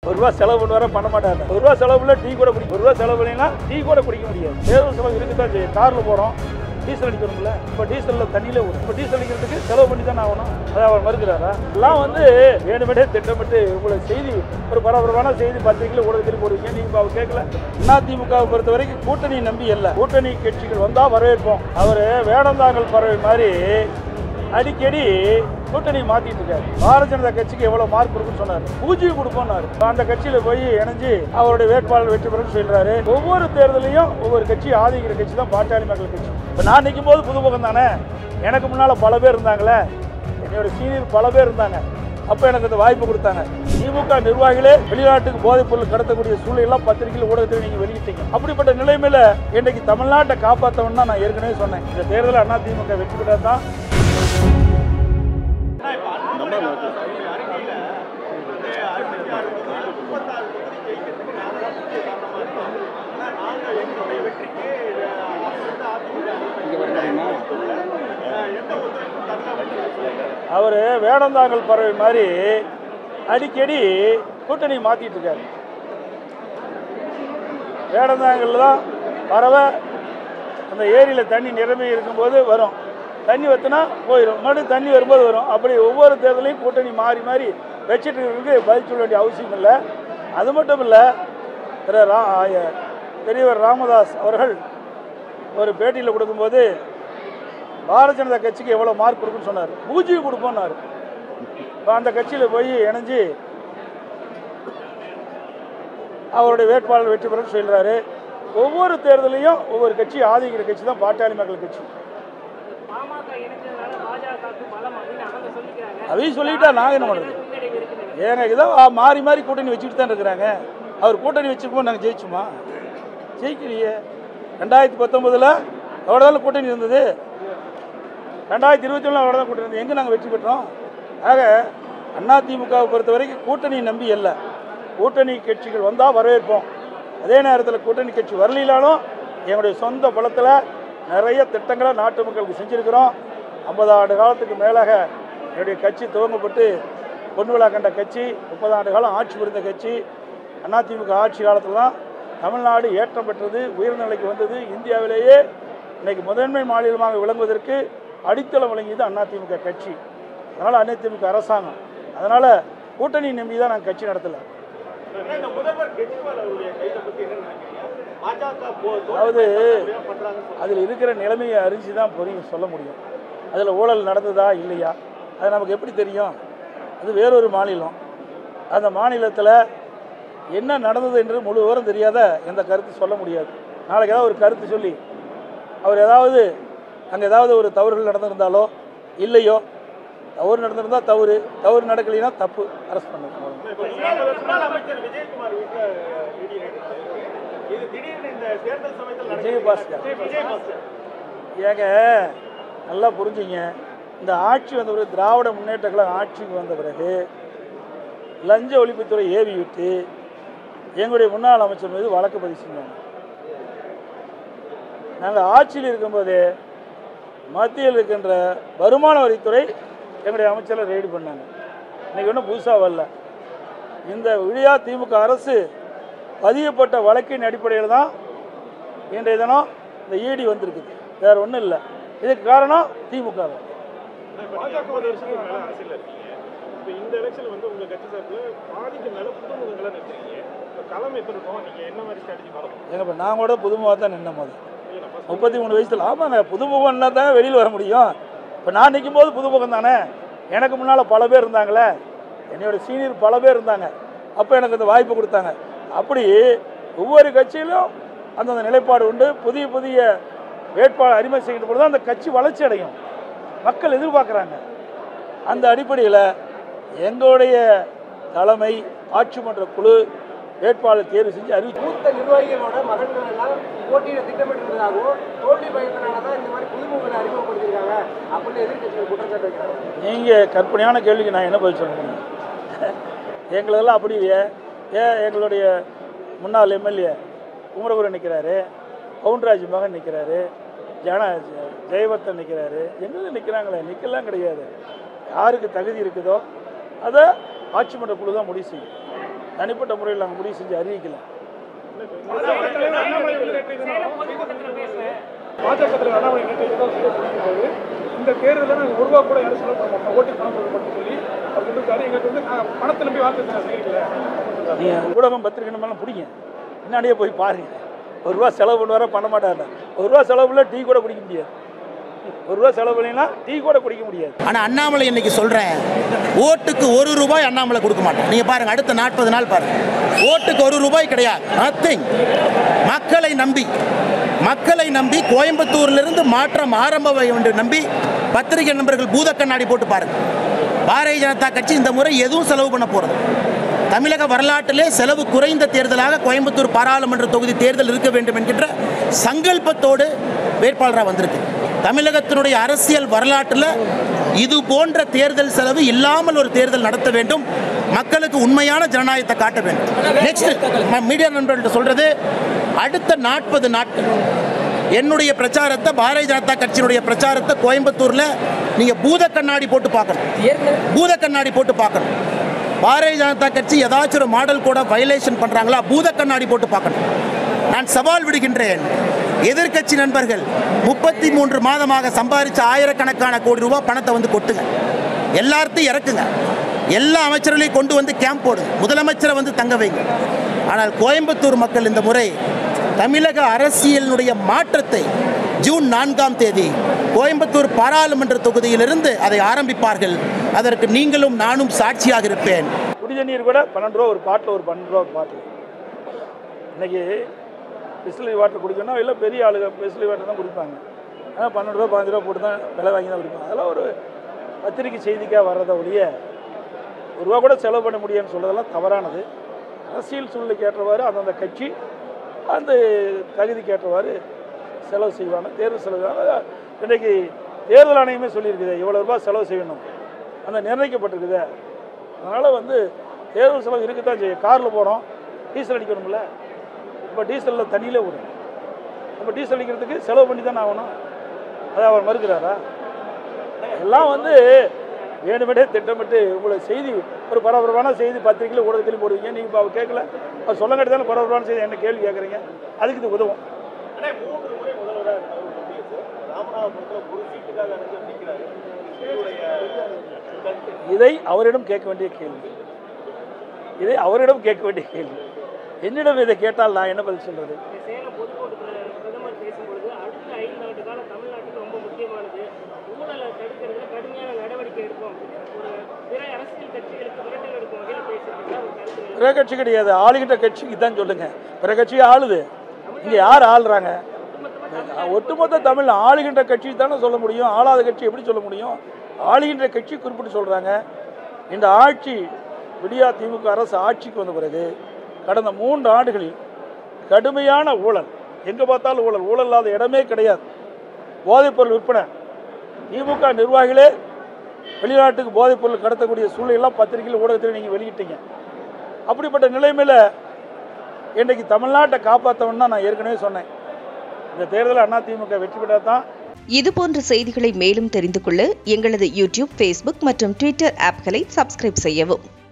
ஒரு ரூபா செலவு பண்ணுவார பண்ண மாட்டாங்க ஒரு ரூபா செலவு பண்ணல டீ கூட குடிக்க ஒரு ரூபா செலவு பண்ணினா டீ கூட குடிக்க முடியாது தேர்தல் செலவு இருக்கு தான் செய்யும் காரில் போகிறோம் டீசல் அடிக்கணும்ல இப்போ டீசலில் தண்ணியில விடும் இப்போ டீசல் அடிக்கிறதுக்கு செலவு பண்ணி தானே ஆகணும் அதை அவர் மறுக்கிறாரா எல்லாம் வந்து வேணுமெண்டே திட்டமிட்டு உங்களை செய்தி ஒரு பரபரப்பான செய்தி பத்திரிகையில் ஊடகத்தில் போடுவீங்க நீங்கள் அவர் கேட்கல அதிமுகவை பொறுத்த வரைக்கும் கூட்டணி நம்பி இல்லை கூட்டணி கட்சிகள் வந்தால் வரவேற்போம் அவர் வேடந்தாங்கல் பறவை மாதிரி அடிக்கடி கூட்டணி மாத்திட்டு இருக்காரு பாரதிய ஜனதா கட்சிக்கு எவ்வளவு மார்க் கொடுக்குன்னு சொன்னாரு பூஜ்ஜி கொடுப்போம்னாரு அந்த கட்சியில போய் இணைஞ்சு அவருடைய வேட்பாளர் வெற்றி பெறும் சொல்றாரு ஒவ்வொரு தேர்தலையும் ஒவ்வொரு கட்சி ஆதரிக்கிற கட்சி தான் பாட்டாளி மக்கள் கட்சி இப்ப நான் நிற்கும் போது புதுமுகம் தானே எனக்கு முன்னால பல பேர் இருந்தாங்களே என்னோட சீனியர் பல பேர் இருந்தாங்க அப்ப எனக்கு இந்த வாய்ப்பு கொடுத்தாங்க திமுக நிர்வாகிகளே வெளிநாட்டுக்கு போதைப் பொருள் கடத்தக்கூடிய சூழ்நிலாம் பத்திரிகையில் ஊடகத்தில் நீங்க வெளியிட்டீங்க அப்படிப்பட்ட நிலைமையில இன்னைக்கு தமிழ்நாட்டை காப்பாற்றவன் தான் நான் ஏற்கனவே சொன்னேன் இந்த தேர்தலில் அண்ணா திமுக வெற்றி பெற்றால் தான் அவர் வேடந்தாங்கல் பறவை மாதிரி அடிக்கடி கூட்டணி மாத்திட்டு இருக்காரு வேடந்தாங்கல் தான் பறவை அந்த ஏரியில் தண்ணி நிரம்பி இருக்கும்போது வரும் தண்ணி வத்துனா போயிடும் மறுபடியும் தண்ணி வரும்போது வரும் அப்படி ஒவ்வொரு தேர்தலையும் கூட்டணி மாறி மாறி வச்சுட்டு இருக்கிறதுக்கு பதில் சொல்ல வேண்டிய அவசியம் இல்லை அது மட்டும் இல்லை திரு ரா ஆய- பெரியவர் ராமதாஸ் அவர்கள் ஒரு பேட்டியில் கொடுக்கும்போது பாரதிய ஜனதா கட்சிக்கு எவ்வளோ மார்க் கொடுக்குன்னு சொன்னார் பூஜ்ஜி கொடுப்போம்னாரு இப்போ அந்த கட்சியில் போய் இணைஞ்சு அவருடைய வேட்பாளர் வெற்றி பெறும் சொல்றாரு ஒவ்வொரு தேர்தலையும் ஒவ்வொரு கட்சி ஆதரிக்கிற கட்சி தான் பாட்டாளி மக்கள் கட்சி பாமக இணைச்சதுனால பாஜகவுக்கு பலம் அப்படின்னு அவங்க சொல்லிக்கிறாங்க அதையும் சொல்லிட்டா நாங்கள் என்ன பண்ணுறது பின்னடைவு இருக்குது ஏங்க இதை மாறி மாறி கூட்டணி வச்சுட்டு தான் இருக்கிறாங்க அவர் கூட்டணி வச்சுருக்கோம் நாங்கள் ஜெயிச்சுமா ஜெயிக்கலையே ரெண்டாயிரத்தி பத்தொம்போதில் அவரோட தான் கூட்டணி இருந்தது ரெண்டாயிரத்தி இருபத்தி ஒன்றில் அவரோட தான் கூட்டணி இருந்தது எங்கே நாங்கள் வெற்றி பெற்றோம் ஆக அதிமுகவை பொறுத்த வரைக்கும் கூட்டணி நம்பி இல்லை கூட்டணி கட்சிகள் வந்தால் வரவேற்போம் அதே நேரத்தில் கூட்டணி கட்சி வரலினாலும் எங்களுடைய சொந்த பலத்தில் நிறைய திட்டங்களை நாட்டு மக்களுக்கு செஞ்சுருக்கிறோம் ஐம்பது ஆண்டு காலத்துக்கு மேலாக என்னுடைய கட்சி துவங்கப்பட்டு பொன் விழா கண்ட கட்சி முப்பது ஆண்டு காலம் ஆட்சி புரிந்த கட்சி அதிமுக ஆட்சி காலத்தில் தான் தமிழ்நாடு ஏற்றம் பெற்றது உயர்நிலைக்கு வந்தது இந்தியாவிலேயே இன்னைக்கு முதன்மை மாநிலமாக விளங்குவதற்கு அடித்தளம் வழங்கியது அதிமுக கட்சி அதனால் அதிமுக அரசாங்கம் அதனால் கூட்டணி நம்பி தான் நாங்கள் கட்சி நடத்தலை இந்த முதல்வர் கெஜ்ரிவால் அவருடைய கைதை பத்தி என்ன நினைக்கிறீங்க பாஜக போ- அதாவது தோல்வி பண்றாங்கன்னு சொல்றாங்க. அதில் இருக்கிற நிலைமையை அறிஞ்சு தான் புரியும் சொல்ல முடியும் அதில் ஊழல் நடந்ததா இல்லையா அது நமக்கு எப்படி தெரியும் அது வேறொரு மாநிலம் அந்த மாநிலத்தில் என்ன நடந்தது என்று முழு விவரம் தெரியாத எந்த கருத்து சொல்ல முடியாது நாளைக்கு ஏதாவது ஒரு கருத்து சொல்லி அவர் ஏதாவது அங்கே ஏதாவது ஒரு தவறுகள் நடந்திருந்தாலோ இல்லையோ தவறு நடந்திருந்தால் தவறு தவறு நடக்கலைன்னா தப்பு அரெஸ்ட் பண்ணுங்க இப்ப முன்னாள் முன்னாள் அமைச்சர் விஜயகுமார் வீட்டுல இடி நடந்தது. இது திடீர்னு இந்த தேர்தல் சமயத்தில் நடக்குது. விஜயபாஸ்கர். விஜயபாஸ்கர் ஏங்க நல்லா புரிஞ்சுங்க இந்த ஆட்சி வந்த பிறகு திராவிட முன்னேற்ற கழகம் ஆட்சிக்கு வந்த பிறகு லஞ்ச ஒழிப்புத்துறை ஏவி விட்டு எங்களுடைய முன்னாள் அமைச்சர் மீது வழக்கு பதிவு செஞ்சாங்க நாங்கள் ஆட்சியில் இருக்கும்போதே மத்தியில் இருக்கின்ற வருமான வரித்துறை எங்களுடைய அமைச்சரை ரெய்டு பண்ணாங்க இன்னைக்கு ஒன்றும் புதுசாக வரல இந்த விழியா திமுக அரசு பதியப்பட்ட வழக்கின் அடிப்படையில் தான் இன்றைய தினம் இந்த ஈடி வந்திருக்குது வேற ஒன்றும் இல்லை இதுக்கு காரணம் திமுக தான் இப்ப நீங்க 50 வருஷத்துக்கு மேல அரசியல்ல இருக்கீங்க இப்ப இந்த எலெக்ஷன் வந்து உங்க கட்சி சார்பில் பாதிக்கு மேல புதுமுகங்களா நிற்கிறீங்க இப்ப களம் எப்படி இருக்கும் நீங்க என்ன மாதிரி ஸ்ட்ராட்டஜி ஃபாலோ எங்க இப்போ நான் கூட புதுமுகம் தான் நின்ன போது முப்பத்தி மூணு வயசுல ஆமாங்க புதுமுகம்னா தான் வெளியில் வர முடியும் இப்போ நான் நிற்கும் போது புதுமுகம் தானே எனக்கு முன்னால் பல பேர் இருந்தாங்களே என்னோட சீனியர் பல பேர் இருந்தாங்க அப்போ எனக்கு இந்த வாய்ப்பு கொடுத்தாங்க அப்படி ஒவ்வொரு கட்சியிலும் அந்தந்த நிலைப்பாடு உண்டு புதிய புதிய வேட்பாளர் அறிமுகம் செய்கின்ற பொழுது அந்த கட்சி வளர்ச்சி அடையும் மக்கள் எதிர்பார்க்குறாங்க அந்த அடிப்படையில் எங்களுடைய தலைமை ஆட்சி மன்ற குழு வேட்பாளர் தேர்வு செஞ்சு அறிவிச்சு மூத்த நிர்வாகிகளோட மகன்கள் எல்லாம் போட்டியிட திட்டமிட்டிருந்ததாகவும் தோல்வி பயத்தினால தான் இந்த மாதிரி புதுமுகங்களை அறிமுகப்படுத்தியிருக்காங்க அப்படின்னு எதிர்க்கட்சிகள் குற்றச்சாட்டு வைக்கிறாங்க நீங்கள் கற்பனையான கேள்விக்கு நான் என்ன பதில் சொல்ல முடியும் எங்களதெல்லாம் அப்படி இல்லையே ஏன் எங்களுடைய முன்னாள் எம்எல்ஏ குமரகுரு நிற்கிறாரு பவுன்ராஜ் மகன் நிற்கிறாரு ஜன ஜெயவர்த்தன் நிற்கிறாரு எங்கே நிற்கிறாங்களே நிற்கலாம் கிடையாது யாருக்கு தகுதி இருக்குதோ அதை ஆட்சி மன்ற குழு தான் முடிவு செய்யும் தனிப்பட்ட முறையில் நாங்கள் முடிவு செஞ்சு அறிவிக்கல அண்ணாமலை வந்து நேற்று தினம் சேலம் பொதுக்கூட்டத்தில் பேசுறேன் பாஜக தலைவர் அண்ணாமலை நேற்று தினம் சொல்லியிருக்கும்போது இந்த தேர்தலில் நாங்கள் ஒரு ரூபா கூட யாரும் செலவு பண்ண மாட்டோம் ஓட்டு பணம் கொடுக்க மாட்டோம்னு சொல்லி அவர் சொல்லியிருக்காரு எங்களுக்கு வந்து நாங்கள் பணத்தை நம்பி வாக்கு செய்யல நீங்கள் ஊடகம் பத்திரிகை மேலே பிடிங்க முன்னாடியே போய் பாருங்க ஒரு ரூபா செலவு பண்ணுவார பண்ண மாட்டாங்க ஒரு ரூபா செலவுல டீ கூட குடிக்க முடியாது ஒரு ரூபா செலவு பண்ணினா டீ கூட குடிக்க முடியாது ஆனால் அண்ணாமலை இன்னைக்கு சொல்கிறேன் ஓட்டுக்கு ஒரு ரூபாய் அண்ணாமலை கொடுக்க மாட்டோம் நீங்கள் பாருங்க அடுத்த நாற்பது நாள் பாருங்க ஓட்டுக்கு ஒரு ரூபாய் கிடையாது நத்திங் மக்களை நம்பி மக்களை நம்பி கோயம்புத்தூர்லேருந்து மாற்றம் ஆரம்ப என்று நம்பி பத்திரிகை நண்பர்கள் பூத கண்ணாடி போட்டு பாருங்க பாரதிய ஜனதா கட்சி இந்த முறை எதுவும் செலவு பண்ண போகிறது தமிழக வரலாற்றிலே செலவு குறைந்த தேர்தலாக கோயம்புத்தூர் பாராளுமன்ற தொகுதி தேர்தல் இருக்க வேண்டும் என்கின்ற சங்கல்பத்தோடு வேட்பாளராக வந்திருக்கு தமிழகத்தினுடைய அரசியல் வரலாற்றில் இது போன்ற தேர்தல் செலவு இல்லாமல் ஒரு தேர்தல் நடத்த வேண்டும் மக்களுக்கு உண்மையான ஜனநாயகத்தை காட்ட வேண்டும் நெக்ஸ்ட் மீடியா நண்பர்கள்ட்ட சொல்றது அடுத்த நாற்பது நாட்கள் என்னுடைய பிரச்சாரத்தை பாரதிய ஜனதா கட்சியினுடைய பிரச்சாரத்தை கோயம்புத்தூரில் நீங்கள் பூத கண்ணாடி போட்டு பார்க்கணும் பூத கண்ணாடி போட்டு பார்க்கணும் பாரதிய ஜனதா கட்சி ஏதாச்சும் ஒரு மாடல் கூட வயலேஷன் பண்ணுறாங்களா பூத கண்ணாடி போட்டு பார்க்கணும் நான் சவால் விடுகின்றேன் எதிர்க்கட்சி நண்பர்கள் முப்பத்தி மூன்று மாதமாக சம்பாதிச்ச ஆயிரக்கணக்கான கோடி ரூபாய் பணத்தை வந்து கொட்டுங்க எல்லார்த்தையும் இறக்குங்க எல்லா அமைச்சர்களையும் கொண்டு வந்து கேம்ப் போடுங்க முதலமைச்சரை வந்து தங்க வைங்க ஆனால் கோயம்புத்தூர் மக்கள் இந்த முறை தமிழக அரசியலினுடைய மாற்றத்தை ஜூன் நான்காம் தேதி கோயம்புத்தூர் பாராளுமன்ற தொகுதியிலிருந்து அதை ஆரம்பிப்பார்கள் அதற்கு நீங்களும் நானும் சாட்சியாக இருப்பேன் குடி தண்ணீர் கூட பன்னெண்டு ரூபா ஒரு பாட்டில் ஒரு பன்னெண்டு ரூபா ஒரு பாட்டில் இன்னைக்கு பிஸ்லரி வாட்டர் குடிக்கணும் இல்லை பெரிய ஆளுங்க பிஸ்லரி வாட்டர் தான் குடிப்பாங்க ஆனால் பன்னெண்டு ரூபா பதினஞ்சு ரூபா போட்டு தான் விலை வாங்கி தான் குடிப்பாங்க அதெல்லாம் ஒரு பத்திரிக்கை செய்திக்காக வர்றதை ஒழிய ஒரு ரூபா கூட செலவு பண்ண முடியும்னு சொல்றதெல்லாம் தவறானது அரசியல் சூழ்நிலைக்கு ஏற்றவாறு அந்தந்த கட்சி அந்த தகுதிக்கு ஏற்றவாறு செலவு செய்வாங்க தேர்வு செலவு அதான் இன்றைக்கு தேர்தல் ஆணையமே சொல்லியிருக்குது இவ்வளோ ரூபாய் செலவு செய்யணும் அந்த நிர்ணயிக்கப்பட்டிருக்குது அதனால் வந்து தேர்தல் செலவு இருக்கத்தான் செய்யும் காரில் போகிறோம் டீசல் அடிக்கணும்ல இப்போ டீசலில் தண்ணியிலே விடும் அப்போ டீசல் அடிக்கிறதுக்கு செலவு பண்ணி தானே ஆகணும் அதை அவர் மறுக்கிறாரா எல்லாம் வந்து வேணுமெண்டே திட்டமிட்டு உங்களை செய்தி ஒரு பரபரப்பான செய்தி பத்திரிகையில் ஊடகத்திலும் போடுவீங்க நீங்கள் இப்போ அவர் கேட்கல அவர் சொல்ல தானே பரபரப்பான செய்தி என்ன கேள்வி கேட்குறீங்க அதுக்கு இது உதவும் இதை அவரிடம் கேட்க வேண்டிய கேள்வி இதை அவரிடம் கேட்க வேண்டிய கேள்வி என்னிடம் இதை கேட்டால் நான் என்ன பதில் சொல்றது இந்த சேலம் பொதுக்கூட்டத்தில் பிரதமர் பேசும்பொழுது அடுத்த ஐந்து ஆண்டு காலம் தமிழ்நாட்டுக்கு ரொம்ப முக்கியமானது ஊழலை தடுக்கிறதுல கடுமையான நடவடிக்கை எடுப்போம் ஒரு பிற அரசியல் கட்சிகளுக்கு மிரட்டல் எடுக்கும் வகையில் பேசியிருக்கா ஒரு கருத்து பிற கட்சி கிடையாது ஆளுகிட்ட கட்சிக்கு தான் சொல்லுங்க பிற கட்சி ஆளுது இங்க யார் ஆளுறாங்க ஒட்டுமொத்த தமிழ் ஆளுகின்ற கட்சி தானே சொல்ல முடியும் ஆளாத கட்சி எப்படி சொல்ல முடியும் ஆளுகின்ற கட்சி குறிப்பிட்டு சொல்றாங்க இந்த ஆட்சி விடியா திமுக அரசு ஆட்சிக்கு வந்த பிறகு கடந்த மூன்று ஆண்டுகளில் கடுமையான ஊழல் எங்கே பார்த்தாலும் ஊழல் ஊழல் இல்லாத இடமே கிடையாது போதைப்பொருள் விற்பனை திமுக நிர்வாகிகளே வெளிநாட்டுக்கு போதைப்பொருள் கடத்தக்கூடிய சூழ்நிலையெல்லாம் பத்திரிகையில் ஊடகத்தில் நீங்கள் வெளியிட்டீங்க அப்படிப்பட்ட நிலைமையில் இன்றைக்கு தமிழ்நாட்டை காப்பாற்றணும்னு நான் ஏற்கனவே சொன்னேன் இந்த தேர்தலில் அதிமுக வெற்றி பெற்றால் தான் இது போன்ற செய்திகளை மேலும் தெரிந்து கொள்ள எங்களது யூடியூப் ஃபேஸ்புக் மற்றும் ட்விட்டர் ஆப்களை சப்ஸ்கிரைப் செய்யவும்